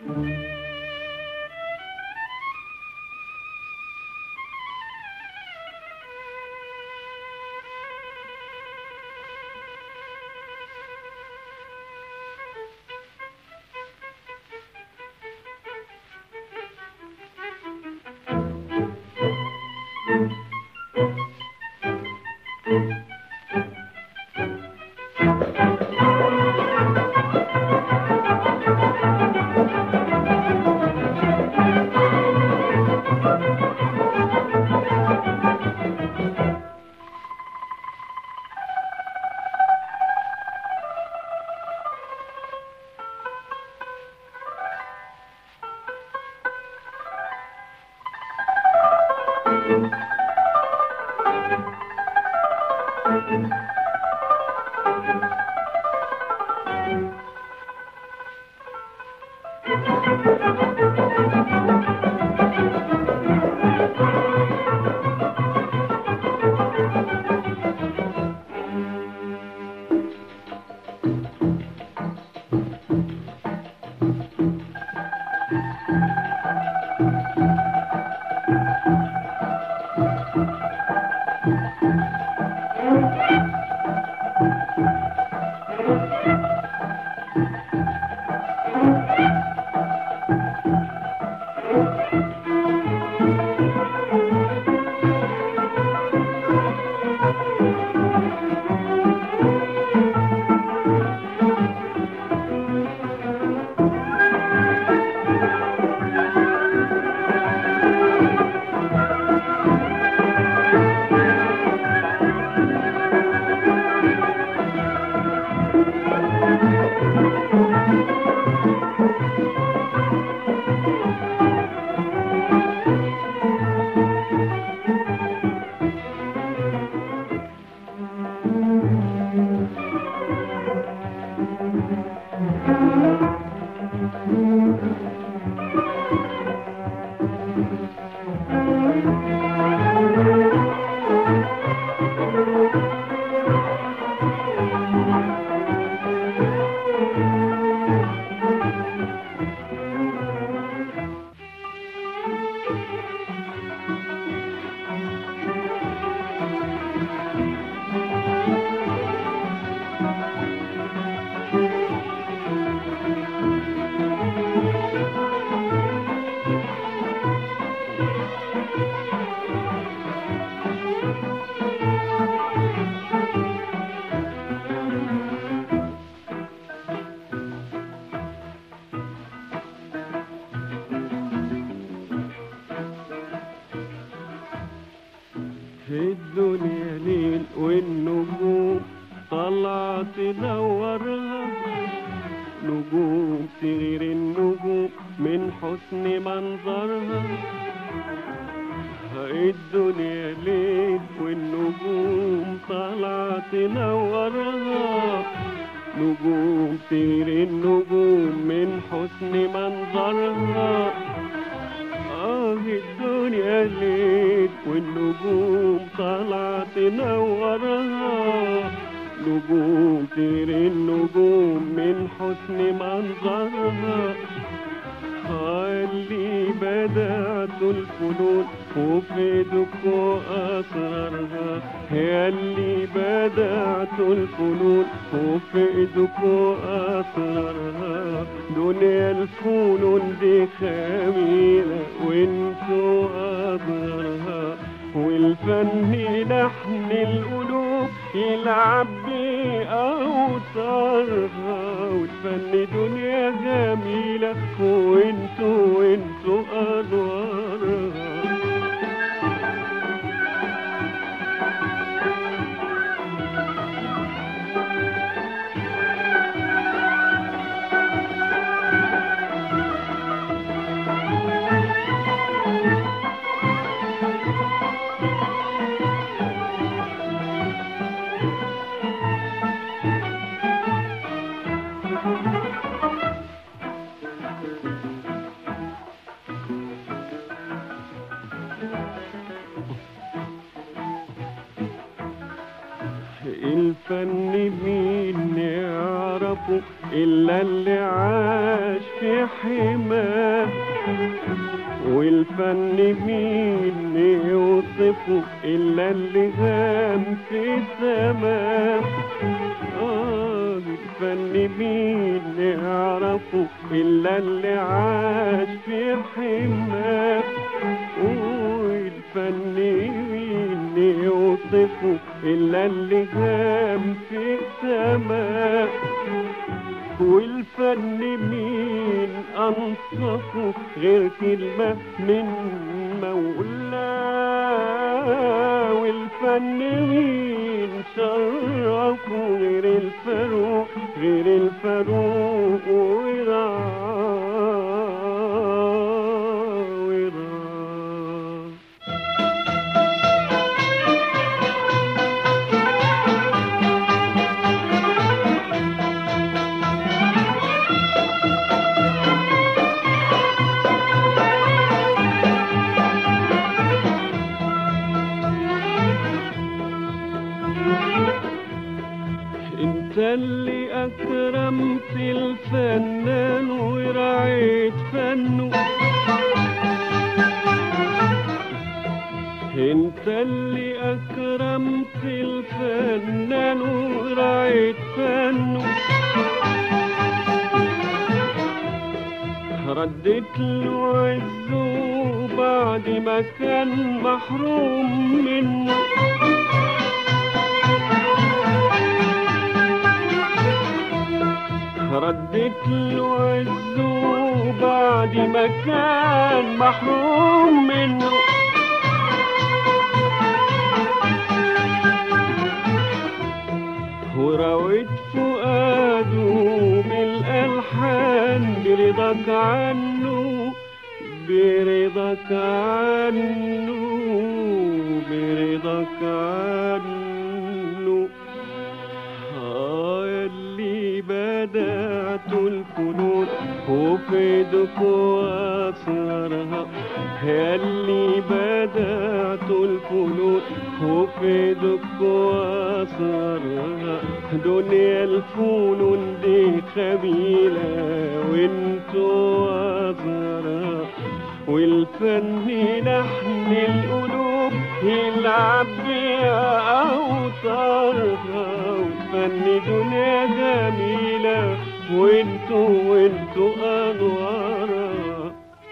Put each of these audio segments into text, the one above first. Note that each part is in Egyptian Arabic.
في الدنيا ليل والنجوم طلع تنورها نجوم تغير النجوم من حسن منظرها الدنيا ليل والنجوم طلع تنورها نجوم تغير النجوم من حسن منظرها آه الدنيا ليل والنجوم طالعة تنورها نجوم طير النجوم من حسن منظرها اللي بدأت الفنون وفي ايدك أسرارها يا اللي بدأت الفنون وفي ايدك أسرارها دنيا الفنون دي خميلة وانتوا أضرارها والفن لحن القلوب يلعب بأوتارها والفن دنيا جميلة وانتوا وانتوا أنوارها إلا اللي عاش في حماه والفن مين يوصفه إلا اللي غام في سماه آه الفن مين يعرفه إلا اللي عاش في حماه والفن مين يوصفه إلا اللي غام في سماه والفن مين أنصفه غير كلمة من مولاه والفن مين شرفه غير الفاروق غير الفاروق ورعاه ورعاه انت اللي اكرمت الفنان ورعيت فنه انت اللي اكرمت الفنان ورعيت فنه ردت له عزه بعد ما كان محروم منه ردت له عزه بعد ما كان محروم منه وراوت فؤاده بالألحان برضاك عنه برضاك عنه برضاك عنه آه اللي بدأت الفنون وفي دكوا أسرارها اللي بدأت الفنون وفي دكوا أسرارها دنيا الفنون دي خبيلة وانتوا أزهرها والفن لحن القلوب يلعب بيها أوتارها والفن دنيا جميلة وانتوا وانتوا أنوارها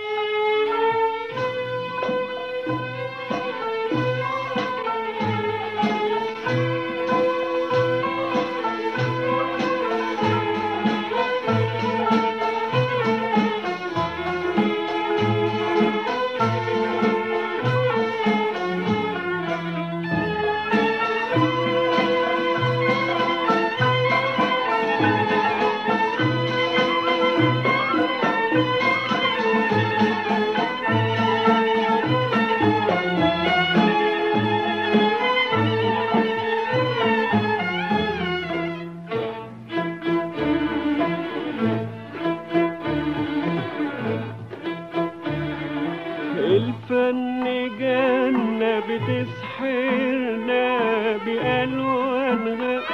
الفن جنة بتسحرنا بألوانها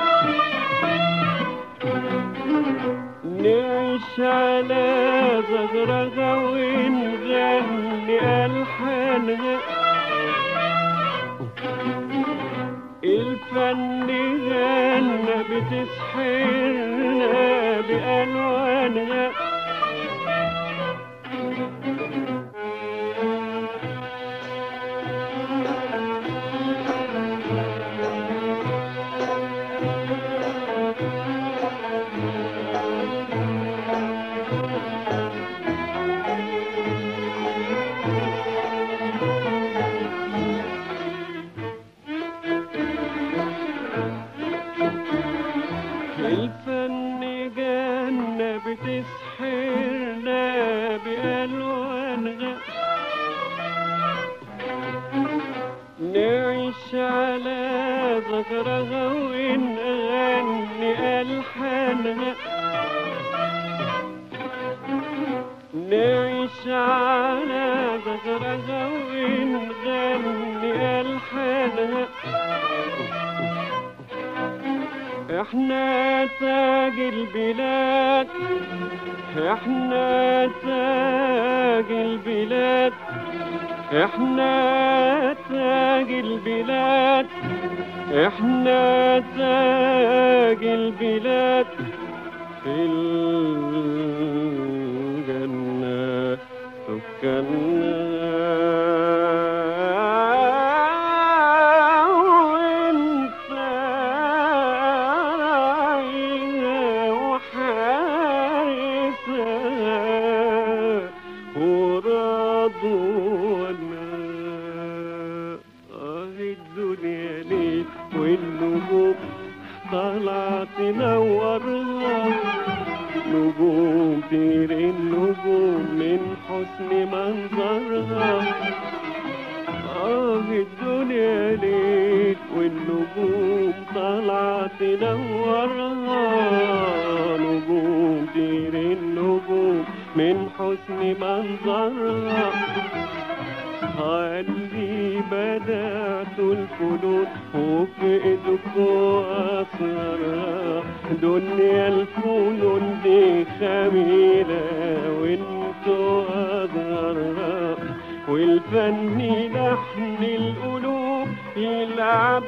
نعيش على زغرغة ونغني ألحانها الفن جنة بتسحرنا بألوانها الفن جنة بتسحرنا بألوانها نعيش على ذكرها ونغني ألحانها نعيش على ذكرها ونغني ألحانها احنا تاج البلاد احنا تاج البلاد احنا تاج البلاد احنا تاج البلاد في الجنة سكننا وانت راعيها وحارسها ورضونا اه الدنيا ليل والنجوم طالعة تنورها نجوم طير النجوم من حسن منظرها آه الدنيا ليل والنجوم طالعة تنورها نجوم طير النجوم من حسن منظرها اللي بدأت الفنون وفي ايدكوا أسرارها دنيا الفنون دي خميلة وانتوا أظهرها والفن لحن القلوب يلعب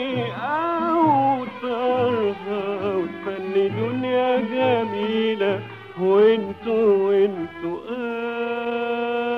بأوتارها والفن دنيا جميلة وانتوا وانتوا